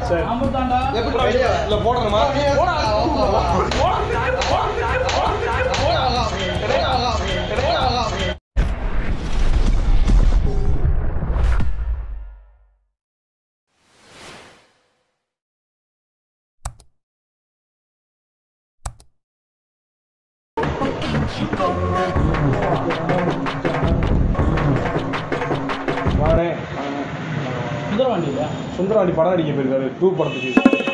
சரி அமுத்தாண்டா எப்படி வெளியே இல்ல போடணுமா வாடே சுந்தரவாண்டி இல்லையா சுந்தரவாண்டி படம் நடிக்க போயிருக்காரு டூ படத்துக்கு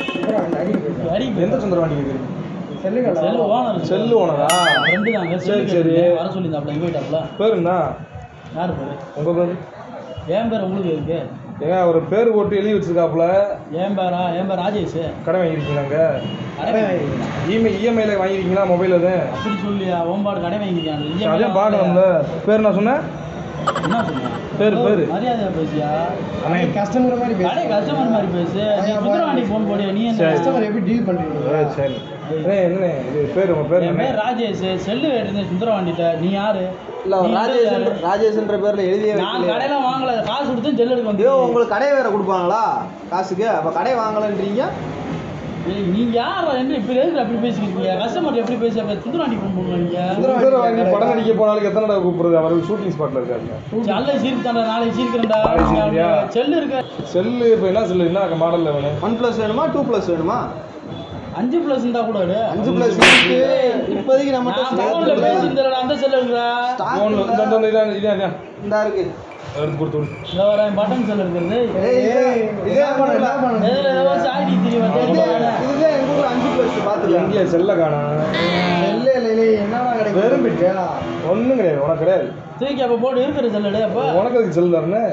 அடி எந்த சுந்தரவாண்டி கேக்குறீங்க செல்லு ஓனர் செல்லு ஓனரா ரெண்டு தாங்க சரி, செல்லு சரி. கேட்டிருந்தேன். வர சொல்லியிருந்தாப்ல எங்க போயிட்டாப்ல பேரு என்ன யாரு பேரு உங்க பேரு என் பேர் உங்களுக்கு இருக்கு ஏங்க அவர் பேர் போட்டு எழுதி வச்சிருக்காப்புல என் பேரா என் பேர் ராஜேஷ் கடை வாங்கியிருக்கீங்க கடை வாங்கிருக்கேன். இஎம்ஐ இஎம்ஐல வாங்கியிருக்கீங்களா மொபைல் அது அப்படி சொல்லியா ஓம்பாடு கடை வாங்கிருக்கான் அதையும் பார்க்கணும்ல பேர் நான் சொன்னேன் என்ன சொன்ன பேரு, பேரு. மரியாதையா பேசியா அண்ணே கஸ்டமர் மாதிரி கடை கஸ்டமர் மாதிரி பேசு நீ சுந்தரவாண்டி போன் போடியா நீ என்ன சரி. எப்படி டீல் பண்றீங்க ஏய், சரி அண்ணே, என்னண்ணே இது பேர் உங்க பேர் என் என்ன பேர் ராஜேஷ் செல்லு கேட்டிருந்தேன் சுந்தரவாண்டிட்ட நீ யாரு இல்ல நீ ராஜேஷ் யாரு? ராஜேஷ்ன்ற பேர்ல எழுதியே நான் வைக்கல கடையில வாங்கல காசு கொடுத்து செல்லு எடுக்க ஐயோ வந்து உங்களுக்கு கடை வேற கொடுப்பாங்களா காசுக்கு அப்ப கடை வாங்கலன்றீங்க ஏய், நீங்க யாரா என்ன இப்படி எதுக்கு அப்படி பேசிக்கிறீங்க கஸ்டமர் எப்படி பேசி அப்ப சுந்தரவாண்டி போன் பண்ணுவீங்க சுந்தரவாண்டி படம் நடிக்க போனாலும் எத்தனை தடவை கூப்பிடுறது அவர் ஷூட்டிங் ஸ்பாட்ல இருக்காருங்க நல்ல சீர்தாண்டா நாளைக்கு சீர்க்கிறேன்டா நாளைக்கு சீர்க்கிறியா? செல்லு இருக்க செல்லு இப்போ என்ன செல்லு என்ன மாடல்ல வேணும் ஒன் பிளஸ் வேணுமா டூ பிளஸ் வேணுமா அஞ்சு பிளஸ் இருந்தா கூட எடு. அஞ்சு பிளஸ் இருக்கு இப்போதைக்கு நான் போன்ல நம்ம பேசியிருந்தேன் அந்த செல்லு இருக்கிறா ஃபோன் இந்த இந்த இந்த இதான் இதான் இதான் இந்த இருக்கு எடுத்து கொடுத்து விடு. இந்த வர பட்டன் செல் இருக்கிறது ஏய், இது- இதே பண்ணு, என்ன பண்ணு? எதுல ஏதோ சாடி தெரியும் இதே- இதுவே எங்க ஊர்ல அஞ்சு பிளஸ் பாத்துக்கலாம் எங்கே செல்ல காணா இல்ல இல்ல இல்ல என்னடா கிடைக்கும் வெறும் பிட்டு ஒன்றும் கிடையாது உனக்கு கிடையாது தூக்கி அப்ப போட்டு இருக்கிற செல்லு அப்ப உனக்கு அதுக்கு செல்லு தரேன்னு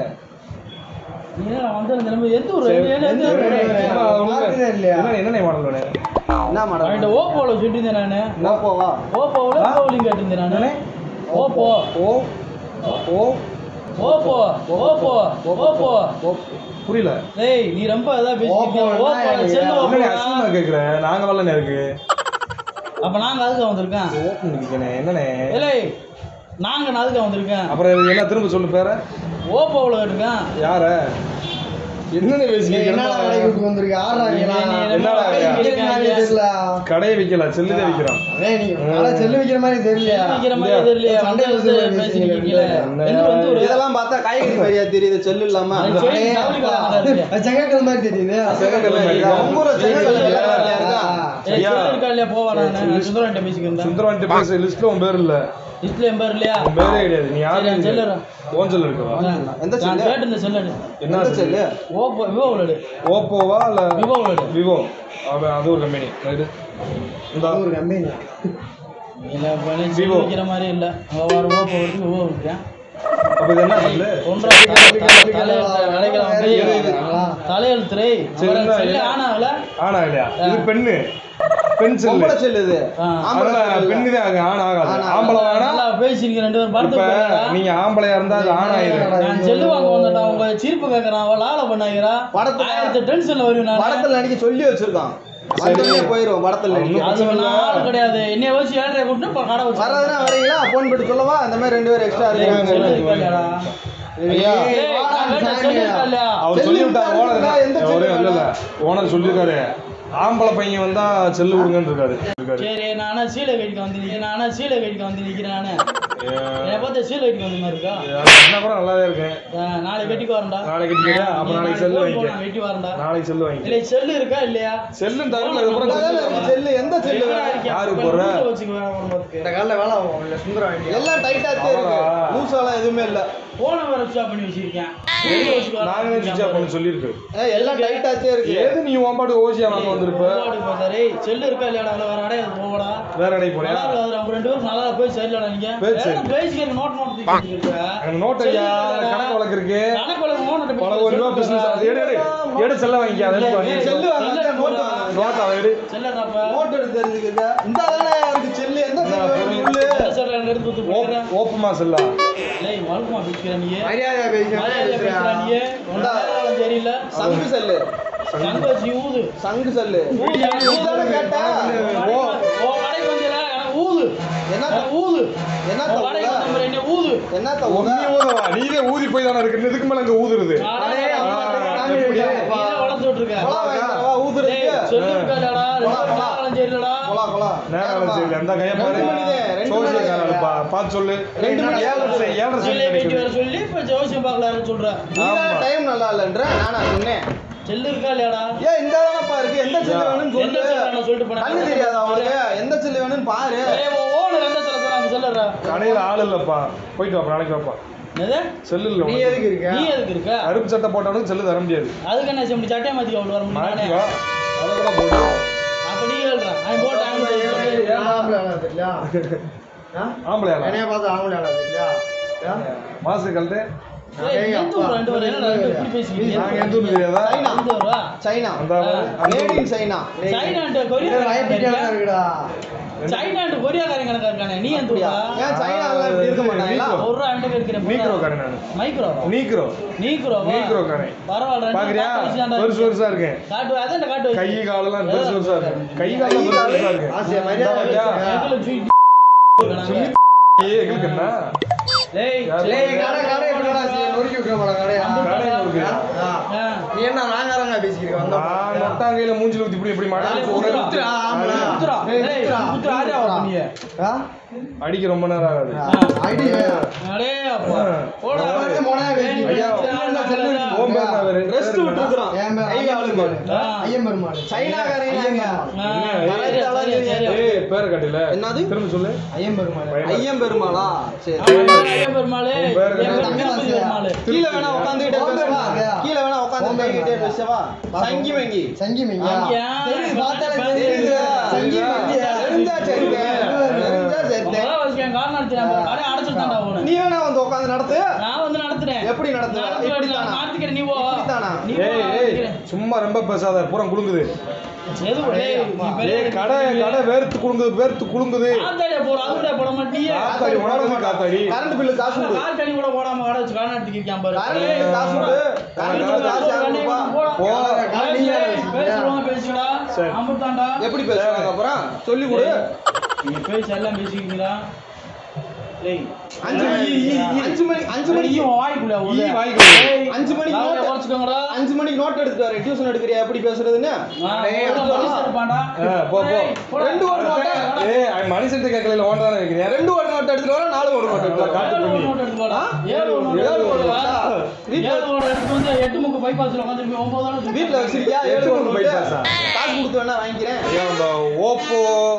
நீ என்ன வந்து திரும்ப எந்த ஊர் சரி. எந்த எந்த ஊரு? சும்மா ஒண்ணுமே- பார்த்ததே இல்லையா? என்ன என்ன மாடல் வேணும் என்ன அவன்கிட்ட மாடல் ஓப்போல சொல்லியிருந்தேன் நானு என்ன போவா ஓப்போவில் ஓப்போவிலையும் கேட்டிருந்தேன் நானு ஓப்போ ஓ ஓ ஓப்போ ஓப்போ ஓப்போ ஓ புரியல டேய் நீ ரொம்ப இதா பேசிக்கிட்டு ஓப்போன்னா ஓப்போ எனக்கு செல்லு என்னண்ணே ஓப்போ அசிங்கமா கேட்குறேன் நாங்கள் வரலண்ணே இருக்கு அப்ப நாங்க அதுக்கு வந்திருக்கேன் ஓப்பன் இருக்கேனே என்னண்ணே இல்லை நாங்க நான் அதுக்கு வந்திருக்கேன் அப்புறம் இது என்ன திரும்ப சொல்லு பேர ஓப்போவில் இருக்கேன் யார என்னண்ணே என்னடா கடை பேசிக்கிறீங்க விட்டு வந்திருக்கு ஆடுறா நீ- நீ ரொம்ப என்னடா கடைக்கு இது? இருக்காங்க. கடையை விற்கல செல்லு தான் விற்கிறோம் செல்லு வைக்கிற மாதிரி தெரியலையா விக்கிற மாதிரி தெரியலையே சண்டை வந்து வந்து வந்து பேசிக்கிறீங்க. பேசிக்கிறீங்களே என்ன? என்ன வந்து ஒரு இதெல்லாம் பார்த்தா காய்கறி மாதிரியா தெரியுது செல்லு இல்லாம அது சரி, ஜவுளி கடை மாதிரி இருக்கு. செங்கக்கல் மாதிரி தெரியுது செங்கக்கல் மாதிரி இருக்கா? ரொம்ப ஒரு செங்கக்கல் சரி, மாதிரி இருக்கா? ஏய், ஐயா. செல்லு இருக்கா இல்லையா போவா நான் சுந்தரன்ட்ட பேசிக்கிறேன் சுந்தரவாண்டி பேச லிஸ்ட்ல உன் பேர் இல்ல டிஸ்பிளே எம்பர் இல்லையா உன் பேரே கிடையாது நீ யாரு சரி, செல்லு இரு. ஓன் செல்லு இருக்கவா எந்த நான் செல்லு? கேட்டு இந்த செல்லு எடு. என்ன எந்த செல்லு செல்லு ஓப்போ விவோ உள்ளது ஓப்போவா இல்ல விவோ உள்ளது விவோ அது அது ஒரு கம்பெனி ரைட்டு இந்த அது ஒரு கம்பெனி இல்ல இப்ப எனக்கு விவோ. செல்லு வைக்கிற மாதிரி இல்ல அங்க வர ஓப்போ இருக்கு விவோ இருக்கேன் அப்ப இது என்ன செல்லு ஒன்றரை தலையெழுத்து அடைக்கலாம் தலையெழுத்துறை சரி, என்ன, செல்லு என்ன? ஆனாகல ஆனா இல்லையா இது பெண்ணு பெண் செல்லு பொம்பளை செல்லு இது ஆ. ஆம்பளை அதனால செல்லு இல்ல. பெண்ணு தான் ஆகும், ஆண் ஆகாது ஆண் ஆம்பளை வேணா நல்லா பேசிருக்கீங்க ரெண்டு பேரும் இப்ப படத்துக்கு போறீங்களா? நீங்க ஆம்பளையா இருந்தா அது ஆண் ஆயிரும் நான் செல்லு வாங்க வந்தேன்டா உங்க சீர்ப்பு கேட்கறான் அவள் ஆள பண்ணாகிறா படத்துல- ஆயிரத்தி டென்ஷன்ல வருவேன் நான் படத்துல நடிக்க சொல்லி வச்சிருக்கான் வந்தோடனே போயிரும் படத்துல நடிக்க அது நான் ஆள் கிடையாது என்னைய வச்சு ஏழரை கூட்டு இப்ப கடை வச்சு வர்றதுனா வரீங்களா போன் போட்டு சொல்லவா இந்த மாதிரி ரெண்டு பேரும் எக்ஸ்ட்ரா செல்லு இருக்காங்க இருக்கா இல்லையாடா? ஐயா ஏய், நான் கேட்டேன், செல்லு இருக்கா இல்லையா? அவர் செல்லு சொல்லி விட்டார் இருக்கா? ஓனர் எந்த ஒரே செல்லு இல்ல இல்ல ஓனர் சொல்லியிருக்காரு ஆம்பளை பையன் வந்தா செல்லு கொடுங்கன்னு இருக்காரு இருக்காரு சரி நானா சீலை கட்டிக்க வந்து நிக்கிறேன் நானா சீலை கட்டிக்க வந்து நிக்கிறேன் நானு ஏ, என்னை பார்த்தா சீலை கட்டிக்க வந்த மாதிரி இருக்கா அது கட்டினா கூட நல்லாவே இருக்கேன் ஆ, நாளைக்கு கட்டிக்கு வரேன்டா நாளைக்கு கட்டிக்கிறியா? அப்ப நீ நாளைக்கு செல்லு phone வாங்கிக்க. போடு, நான் வெட்டி வரேன்டா நாளைக்கு செல்லு வாங்கி இல்லை செல்லு இருக்கா இல்லையா செல்லு தரல அதுக்கப்புறம் செல்லு தரலாம். செல்லு எந்த செல்லு எங்கடா வேணும்? இருக்கியா? யாரு உங்க போடுறா? வீட்டுல வச்சுக்க வேணாம் உனக்கு. இந்த காலில் வேலை ஆகும் இல்லை சுந்தரம் எல்லாம் டைட்டாக இருக்கு ஆமாடா. லூஸாலாம் எதுவுமே இல்லை போனை வேற சுவிட்ச் ஆஃப் பண்ணி வச்சிருக்கேன் வெளிய வச்சுக்க வேணாம். நாங்களே சுவிட்ச் ஆஃப் பண்ண சொல்லியிருக்கு ஏய், எல்லாம் டைட்டாச்சே இருக்கு ஏது நீ உன் பாட்டு ஓசியா வாங்க வந்திருப்ப போடு பாத்தாரு. ஏய், செல்லு இருக்கா இல்லையாடா அதுல வேற அடையாது போடா வேற கடை போறியா நல்லா இருக்காது அவங்க ரெண்டு பேரும் நல்லா போய் சரியில்லடா நீங்க போய் சரி. வேற பேசிக்க நோட் நோட் தூக்கிட்டு இருக்க அங்க நோட் ஐயா கணக்கு வழக்கு இருக்கு கணக்கு வழக்கு நோட் நோட் பல ஒரு ரூபா பிசினஸ் அது எடு எடு எடு செல்ல வாங்கிக்க அதை எடுத்து வாங்கி செல்லு வாங்க நோட்டு வாங்க நோட் அவன் எடு செல்லடாப்பா நோட் எடுத்து தெரிஞ்சுக்கிங்க இந்த அதெல்லாம் இருக்கு செல்லு எந்த செல்லு வேணும் சொல்லு செல்ல எடுத்து கொடுத்து ஓப்- போயிடுறேன் ஓப்பமா செல்லா டேய் மழுக்குமா பேசிக்கிற நீ மரியாதையா பேசுங்க மலையாள பேசுற நீ ஒன்றாலும் தெரியல சங்கு செல்லு சங்க வச்சு ஊது சங்கு செல்லு ஊது நீ தானே கேட்ட ஓ ஓ கடைக்கு வந்தீல எனக்கு ஊது என்ன எனக்கு ஊது என்னத்த உன் கடைக்கு ஊத? வந்த என்ன ஊது என்னத்த நீ ஊத? ஊதவா நீதே ஊதி போய் தானே இருக்கு இதுக்கு மேல அங்க ஊதுறது அடே, அடே, அம்மா, அம்மா, நீ சாமி தான் அப்பா. வளர்த்து விட்டுருக்க பழம் வாங்கிட்டு ஊத்துறதுக்கு சொல்லி இருக்காடா போலாம், போலாம். ரெண்டு சரியில்லடா கொலா கொலா நேரம் சரி அந்த கையை பாரு ரெண்டு மணிதே, ரெண்டு சோசியக்காரன் மணி. பா பார்த்து சொல்லு ரெண்டு மணி. ஏழரை செய் ஏழரை செய் சொல்லி வெட்டி வர கிடைக்குது சொல்லி இப்ப ஜோசியம் பார்க்கலாம்னு சொல்ற ஆமா. டைம் நல்லா இல்லைன்ற நானா சொன்னேன் செல்லு இருக்கா இல்லையாடா ஏன் இந்த தானப்பா இருக்கு எந்த செல்லு வேணும்னு எந்த சொல்லு செல்ல நான் சொல்லிட்டு போனேன் கண்ணு தெரியாதா அவனுக்கு எந்த செல்லு வேணும்னு பாரு ஏய் உன் ஓனர் எந்த செல்ல சொன்னா அந்த செல்லுறா கடையில் ஆள் இல்லைப்பா போயிட்டு வாப்பா நாளைக்கு வாப்பா என்னது செல்லு இல்லை நீ உனக்கு. எதுக்கு இருக்க நீ எதுக்கு இருக்க கருப்பு சட்டை போட்டவனுக்கு செல்லு தர முடியாது அதுக்கு என்ன செய்ய முடியும் சட்டையை மாத்தி அவ்வளவு வர முடியும் நானே மாட்டிக்கோ அதை கூட போடு அப்ப நீ ಹೇಳ್றா அவன் போட்டு அவன் சொல்லி ஆம்பளையாளா என்னைய பார்த்து ஆம்பளை ஆளா தெரியல மாசு கழுத்து ஏய், எந்த ஊர் ரெண்டு பேரும் என்னடா ரெண்டு பேரும் இப்படி பேசிக்கிறீங்க நாங்க எந்த ஊர் தெரியாதா சைனா. எந்த ஊரா சைனா அந்த அந்த மேட் இன் சைனா சைனான்ட்டு கொரியா சைனான்ட்டு கொரியாக்காரங்க கணக்கா இருக்கானே நீ எந்த ஊரா ஏன் சைனால இப்படி இருக்க மாட்டாங்களா ஒரு ரூபா ரெண்டு இருக்கிறேன் நீக்ரோ காரன் நானு மைக்ரோவா நீக்ரோ நீக்ரோ நீக்ரோ காரன் பரவாயில்ல ரெண்டு பாக்குறியா காட்டு வச்சுதான்டா பெருசு இருக்கு. பெருசா இருக்கேன் காட்டு அதான் காட்டு கை காலெல்லாம் பெருசு பெருசா இருக்கு கை காலெல்லாம் பெருசு பெருசா இருக்கு ஆசையா, மரியாதை பாத்தியா? எங்களை சுய் சும்மி ஏய், எங்களுக்கு என்ன டேய் யாரு? டேய், கடை கடை எப்படிடா செய்ய? நொறுக்கி வைக்கிற மாடா கடையா? கடை இருக்கு. ஆ. ஆ. நீ என்ன நாங்காரங்க பேசிக்கிறீங்க வந்த நான் நொட்டாங்கையில மூஞ்சில ஊத்தி இப்படி இப்படி நாளைக்கு மாட்டாங்க ஒரே குத்துறா, ஆம்பளை. குத்துறா. ஏய், டேய், குத்துறா. குத்துறா, ஆரியா வா நீ. ஆ? அடிக்க ரொம்ப நேரம் ஆகாது ஐடி அடே அப்பா. போடா. அவரே மொனையா பேசி. ஐயா, ஓம் பேர் தான் வேறு. ரெஸ்ட் விட்டுருக்கான் என் பேர் ஐயா ஆளுங்க ஆ. ஐயன் பெருமாள் சைனாக்காரங்க ஆ, என்ன? சரியா, சரியா, சரியா. ஏய் பேரை கட்டல என்னது? திரும்ப சொல்லு ஐயன் பெருமாள் ஐயம் பெருமாளா சரி ஆமா, ஐயா பெருமாளே. உன் பேரு என் பேரு என்ன? கணபதி பெருமாளே. கீழே வேணா உட்காந்துக்கிட்டே ஓம் பேசவா பெருமாள். கீழே வேணா உட்காந்து ஓம் கைகிட்டே பெருமாள். பேசவா சங்கி வங்கி சங்கி மிங்கா ஐயா. தெரியுது பார்த்தாலே தெரியுது. தெரியுது சங்கி மிங்கியா தெரிஞ்சா சரிங்க தெரிஞ்சா சரி உங்களால வச்சுக்க, என் காரணம் எடுத்து நான் கடை அடைச்சிட்டான்டா அவனை. நீ வேணா வந்து உட்காந்து நடத்து நான் வந்து நடத்துறேன் எப்படி நடத்துவ? நடத்து, இப்படித்தானா? நான் நடத்திக்கிறேன், நீ போ. இப்படித்தானா? நீ போ, ஏய் ஏய் நடத்திக்கிறேன். சும்மா ரொம்ப பேசாத பூரா குலுங்குது எது டேய், நீ பெரிய ஏய் கடை கடை வேர்த்து குலுங்குது வேர்த்து குலுங்குது காத்தாடியா போற, அது கூட போட மாட்டியே. காத்தாடி உனக்கு காத்தாடி கரண்ட் பில்லு காசு கொடு கால் தண்ணி கூட போடாம கடை வச்சு கடை நடத்திக்கிறியான் பாரு. கரண்ட் பில்லு காசு கொடு கரண்ட் பில்லு காசு யாரு கொடுப்பா? போ. ஏய், பேசுறவங்க பேசுங்கடா. சரி. அம்புத்தான்டா. எப்படி பேசுவாங்க அப்புறம் சொல்லி கொடு நீங்க பேசி எல்லாம் பேசிக்கிறீங்களா டேய், அஞ்சு மணி அஞ்சு மணி அஞ்சு மணிக்கு ஈ வாய்க்குள்ள ஈ உள்ள. வாய்க்குள்ள. ஏய், அஞ்சு மணிக்கு நாளைக்கு நோட்டு. குறைச்சுக்கோங்கடா. அஞ்சு மணிக்கு நோட் எடுத்துட்டு வரேன் டியூஷன் எடுக்கிறியா எப்படி பேசுறதுன்னு ஆ, டேய், ஒரு எடுத்து police வா. இருப்பான்டா. ஆ, போ, போ. ஏய், போடா. ரெண்டு ஒரு நோட்டா? ஏய் அவன் மனுஷன்ட்ட கேட்கல ஓட்ட தானே வைக்கிறேன் ரெண்டு ஒரு நோட் எடுத்துட்டு வரேன் நாலு ஒரு நோட் எடுத்துட்டு வரேன் காட்டு ஏழு ஒரு பண்ணி. நோட்டு எடுத்து வாடா. ஏழு ஒரு நோட்டு ஏழு ஒரு எடுத்து வா. நோட்டா? வீட்ல ஏழு ஒரு எடுத்து வந்து எட்டு முக்கு bypassல உட்கார்ந்திருப்பீங்க. ஒன்பது நாள் சுத்தி- வீட்ல வச்சிருக்கியா ஏழு எட்டு ஒரு ஒரு நோட்டு bypass ஆ? காசு கொடுத்து வேணா வாங்கிக்கிறேன் ஏன் அந்த ஓப்போ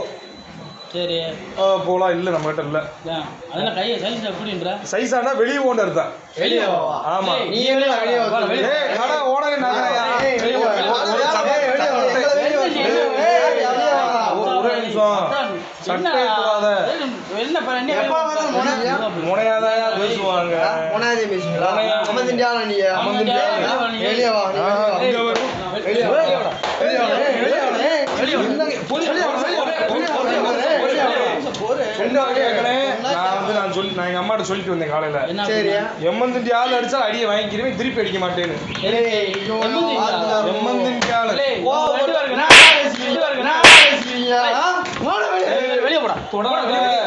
சரி போலாம் இல்ல நம்ம கிட்ட இல்ல ஏன், அதெல்லாம் கையை சைஸ் எப்படின்ற சைஸானா வெளியே ஓண்டர் தான் வெளியே வா. ஆமா ஏய், நீ வெளியே வா, வெளியே வா. வெளியே வா. ஏய் கடை ஓனரே நாங்கயா ஏய், வெளியே வா. ஒரு சட்டை- ஏய், வெளியே வா. எங்களை வெளியே வா. ஏய், ஏய், வெளியே வா. ஒரு- ஒரே நிமிஷம். என்ன? சட்டை போடாத. என்ன பண்ண என்ன எப்ப வேணாலும் முனையா? முனையாதாயா பேசுவாங்க முன்னாடி பேசுங்களா முன்னாடி. அமர்ந்திண்டியாளா நீ அமர்ந்திண்டியா? வெளியே வா நீ ஆ, வெளியே வா. இங்க வரும். வெளியே வா வெளியே வா வெளியே வா ஏய், வெளியே வா ஏய், வெளியே வா. வெளியே வா, வெளியே வா, வெளியே வா, வெளியே வா, வெளியே வா, ஏய், வெளியே வா. ரெண்டு வகை கேட்கறேன். நான் வந்து நான் சொல்லி நான் எங்க அம்மாட்ட சொல்லிட்டு வந்தேன் காலையில என்ன சரி எம்மந்திண்டி ஆள் அடிச்சா அடியை வாங்கிக்கிறேன் திருப்பி அடிக்க மாட்டேன்னு ஏய், ஐயோ, எம்மந்தி ஆளுங்க. எம்மந்திண்டி ஆள் ஏய், ஓ, ரெண்டு பேருக்கு நான் நான் பேசுறீங்க. ரெண்டு பேருக்கு நான் நான் பேசுறீங்க. ஆ? வாடா வெளியே. ஏய், வெளியே போடா தொடர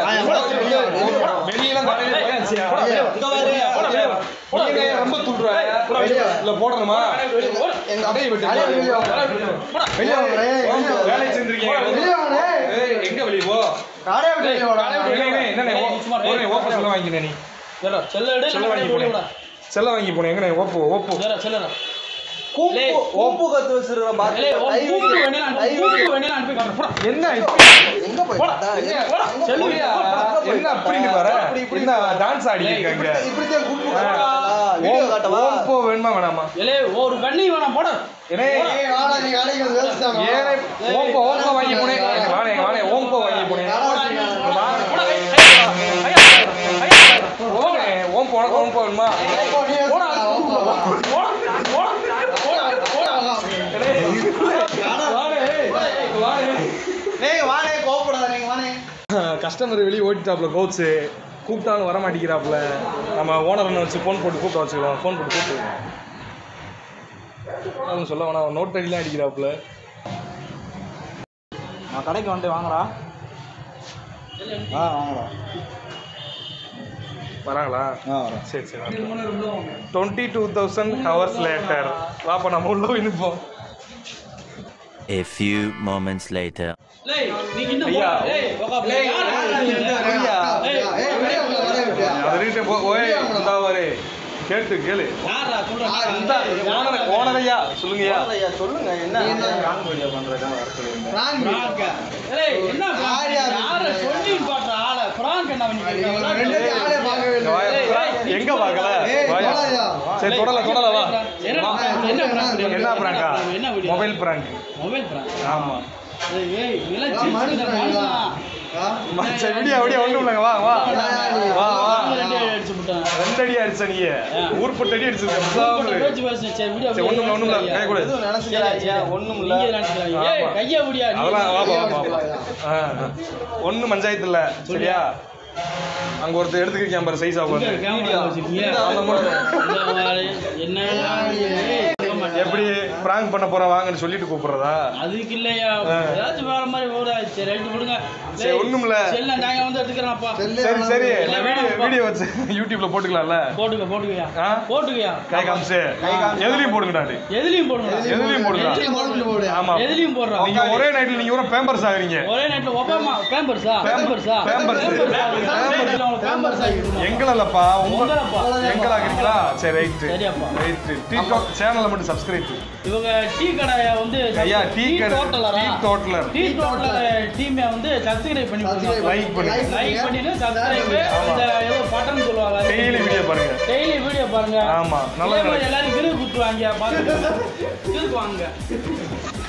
வெளியெல்லாம் கடையில போயாச்சியா? வெளியே வா. இங்க வாரு. நீங்க ஏன் ரொம்ப துள்ளுற? வெளியே வா. இல்ல போடணுமா எங்க கடையை விட்டு அடே, வெளியே வா. வெளியே வா, ஏய், வெளியே வா. வேலை செஞ்சிருக்கீங்க வெளியே வா, ஏய். ஏய், எங்க வெளியே போ கடையை விட்டு வெளியே வாடா. என்னண்ணே ஓப்போ செல்ல வாங்கினேன் நீ செல்ல செல்ல எடு செல்ல வாங்கி வெளியே போனேன் விடா செல்ல வாங்கி போனேன் எங்கண்ணே ஓப்போ ஓப்போ செல்ல செல்லடா கூம்பு ஏய். கூம்பு கத்து வச்சிருக்கேன் பாத்து. ஏய் ஓ கை கூப்பிட்டு வைக்க. வேணா கை வைக்க. கூப்பிட்டு வேணா அனுப்பி காட்டு போடா என்ன எங்க போய் பார்த்தா? என்ன? எங்க செல்லு போய் புரியா? பார்த்தா? என்ன அப்படின்னு வர இப்படி, இப்படி என்ன டான்ஸ் ஆடி இருக்காங்க இப்படி- இப்படித்தான் கூம்பு கட்டுவாங்களா? வீடியோ காட்டவா? ஓப்போ வேணுமா வேணாமா ஏலே ஒரு கண்ணி வேணாம் போடா ஏனே ஏய், வாடா, நீ கடைக்கு வந்து waste தானா? ஏனே ஓப்போ ஓப்போ வாங்கி போனேன் வானே வானே ஓப்போ வாங்கி போனேன் கடை வச்சிருக்காங்க. போடா கை கை கை கை ஓனே ஓப்போ உனக்கு ஓப்போ வேணுமா ஓப்போ, நீ போடா வச்சிருக்கா, ஓப்போ. போடா போடா போடா போடா வானே வானே நீங்க வாணே கோவப்படாத நீங்க வாணே கஸ்டமர் வெளியே ஓட்டிட்டாப்ல கோச்சு கூப்பிட்டாலும் வர மாட்டேங்கிறாப்புல நம்ம ஓனர் வச்சு ஃபோன் போட்டு கூப்பிட வச்சுக்கலாம் ஃபோன் போட்டு கூப்பிட்டு அவன் சொல்ல வேணாம் நோட் அடிலாம் அடிக்கிறாப்புல நான் கடைக்கு வந்து வாங்கடா ஆ வாங்கடா வராங்களா ஆ வரேன் சரி சரி twenty two thousand hours later வாப்பா நம்ம உள்ள போய் நிற்போம் A few moments later. லேய், நீங்க இன்னும் ஐயா. போடா. லேய், உக்காப்பு. யாரு இது? ஐயா. ஏய், ஏய், வெளியே உங்களை வர விட்டியா? அது ரீட்டே போ ஓய் இந்தா பாரு கேட்டு கேளு யாரா சொல்றா? இந்த ஓனர் ஓனர் ஐயா சொல்லுங்கய்யா ஐயா, சொல்லுங்க என்ன பிராங்க் பிராங்கா? ஏய், என்ன பிராங்க்? யார் யார் யாரை சொல்லி பாடுற ஆளை? பிராங்க் என்ன பண்ணி ரெண்டு கேட்கறீங்க? பேரும் ஆளே பார்க்கவே இங்க இல்லை. வாயா. ஏய், ஏய், எங்க பார்க்கல ஏய், வாயா. போடாதயா. சரி தொடல தொடல வா என்னடா prank? என்ன prank? என்ன பிராங்கா என்ன video? Mobile prank mobile prank. ஆமா ஏய், ஏய், இதெல்லாம் ஆ, சின்ன மனுஷன் மனுஷனா? ஆ? சரி விடியா விடியா ஒண்ணும் இல்லைங்க வா வா வா வா நானும் ரெண்டு அடி அடிச்சு விட்டேன். ரெண்டு அடி அடிச்ச நீ ஊர்பட்டு அடி அடிச்சிருக்க கூப்பிட்டு பேசாம பேச்சு பேசு. சரி, விடு, சரி, ஒண்ணும் இல்ல, ஒண்ணும் இல்ல. ஐயா. கை கொடு. எதுவும் நினைச்சுக்கிறாங்க ஒண்ணும் இல்ல நீங்க நினைச்சுக்கிறாங்க. ஏய், ஆமா. கையை விடியா, நீ. அதெல்லாம் வா வா வா வா ஒன்றும் பஞ்சாயத்து இல்ல சரியா அங்க ஒருத்தர் எடுத்துக்கிறியான் பாரு சைஸா இங்க உட்காந்து கேமரா வச்சிருக்கீங்க. அந்த மட்டும் இந்த மாதிரி என்ன ஏய், சொல்ல மாட்டேன். எப்படி பிராங்க் பண்ண போற வாங்கன்னு சொல்லிட்டு கூப்பிடுறதா அதுக்கு இல்லையா ஏதாச்சும் வேற மாதிரி ஓட சரி ரைட்டு கொடுங்க சரி, ஒண்ணுமில்ல. செல்ல நாங்க வந்து எடுத்துக்கிறேன்ப்பா சரி சரி இல்ல, நான் வீடியோ வேணாம்ப்பா. வீடியோ வச்சு யூடியூப்ல போட்டுக்கலாம்ல போட்டுக்க போட்டுக்கயா ஆ? போட்டுக்கயா கை காமிச்சு எதுலயும் போடுங்கடா டேய். எதுலயும் போடுங்க எதுலயும் போடுங்க எதுலயும் போடுங்க, போடு. ஆமா எதுலயும் போடுறோம் நீங்க ஒரே நைட்ல நீங்க ஒரு பேம்பர்ஸ் ஆகுறீங்க ஒரே நேரத்துல ஒபாமா பேம்பர்ஸா பேம்பர்ஸா Pampers. பேம்பர்ஸ் ஆகிடுமா எங்கள இல்லப்பா உங்க உங்களப்பா. எங்கள ஆகுறீங்களா சரி ரைட் சரியாப்பா. ரைட் டிக்டாக் சேனலை மட்டும் சப்ஸ்கிரைப் இவங்க டீ கடையை வந்து ஐயா, டீ கடை- டோட்டலரா டீ டோட்டலர். டீ டோட்டலர் டீமை வந்து சப்ஸ்கிரைப் பண்ணி Subscribe கொடுங்க லைக் பண்ணி லைக் பண்ணிட்டு சப்ஸ்கிரைப் ஆமா. இந்த ஏதோ பட்டன் சொல்லுவாங்க டெய்லி வீடியோ பாருங்க டெய்லி வீடியோ பாருங்க ஆமா, நல்லா இதே மாதிரி நடக்கும். எல்லாரும் கிரு குத்துவாங்க பாத்து கிருக்கு வாங்க